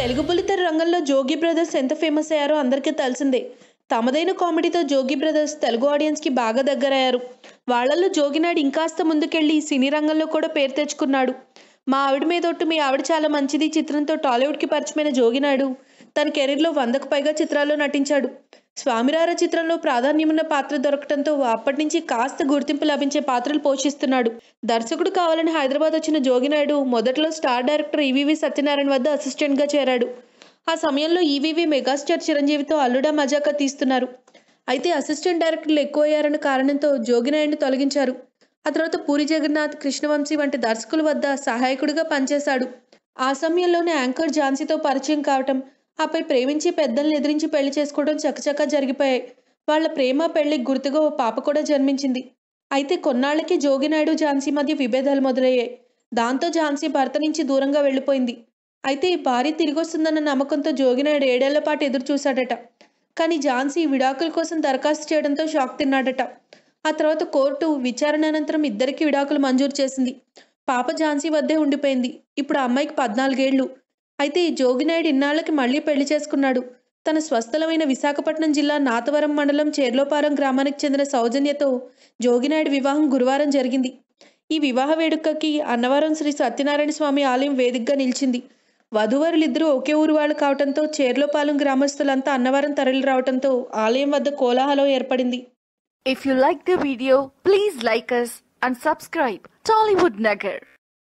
తెలుగు బుల్లితెర రంగంలో జోగి బ్రదర్స్ ఎంత ఫేమస్ అయ్యారో అందరికీ తెలిసిందే తమదైన కామెడీతో జోగి బ్రదర్స్ తెలుగు ఆడియన్స్కి బాగా దగ్గరయ్యారు వాళ్ళల్లో జోగినాడు ఇంకాస్త ముందుకెళ్ళి సినీ రంగంలో కూడా పేరు తెచ్చుకున్నాడు మా ఆవిడ మీదొట్టు మీ ఆవిడ చాలా మంచిది చిత్రంతో టాలీవుడ్కి పరిచయమైన జోగినాడు తన కెరీర్లో వందకు పైగా చిత్రాల్లో నటించాడు స్వామిరార చిత్రంలో ప్రాధాన్యమున్న పాత్ర దొరకటంతో అప్పటి నుంచి కాస్త గుర్తింపు లభించే పాత్రలు పోషిస్తున్నాడు దర్శకుడు కావాలని హైదరాబాద్ వచ్చిన జోగినాయుడు మొదట్లో స్టార్ డైరెక్టర్ ఈవీవి సత్యనారాయణ వద్ద అసిస్టెంట్గా చేరాడు ఆ సమయంలో ఈవీవి మెగాస్టార్ చిరంజీవితో అల్లుడా మజాకా తీస్తున్నారు అయితే అసిస్టెంట్ డైరెక్టర్లు ఎక్కువయ్యారన్న కారణంతో జోగినాయుడిని తొలగించారు ఆ తర్వాత పూరి జగన్నాథ్ కృష్ణవంశీ వంటి దర్శకుల వద్ద సహాయకుడిగా పనిచేశాడు ఆ సమయంలోనే యాంకర్ ఝాన్సీతో పరిచయం కావటం ఆపై ప్రేమించి పెద్దల్ని ఎదిరించి పెళ్లి చేసుకోవడం చకచకా జరిగిపోయాయి వాళ్ళ ప్రేమ పెళ్లికి గుర్తుగా ఓ పాప కూడా జన్మించింది అయితే కొన్నాళ్ళకి జోగినాయుడు ఝాన్సీ మధ్య విభేదాలు మొదలయ్యాయి దాంతో ఝాన్సీ భర్త నుంచి దూరంగా వెళ్ళిపోయింది అయితే ఈ భార్య తిరిగొస్తుందన్న నమ్మకంతో జోగినాయుడు ఏడేళ్ల పాటు ఎదురు చూశాడట కానీ ఝాన్సీ విడాకుల కోసం దరఖాస్తు చేయడంతో షాక్ తిన్నాడట ఆ తర్వాత కోర్టు విచారణ అనంతరం ఇద్దరికి విడాకులు మంజూరు చేసింది పాప ఝాన్సీ వద్దే ఉండిపోయింది ఇప్పుడు ఆ అమ్మాయికి పద్నాలుగేళ్లు అయితే ఈ జోగినాయుడు ఇన్నాళ్ళకి మళ్ళీ పెళ్లి చేసుకున్నాడు తన స్వస్థలమైన విశాఖపట్నం జిల్లా నాతవరం మండలం చేర్లోపారం గ్రామానికి చెందిన సౌజన్యతో జోగినాయుడు వివాహం గురువారం జరిగింది ఈ వివాహ వేడుకకి అన్నవరం శ్రీ సత్యనారాయణ స్వామి ఆలయం వేదికగా నిలిచింది వధూవరులిద్దరూ ఒకే ఊరు వాళ్ళు కావడంతో చేర్లోపాలెం గ్రామస్తులంతా అన్నవరం తరలి రావడంతో ఆలయం వద్ద కోలాహలం ఏర్పడింది If you like the video, please like us and subscribe Tollywood Nagar.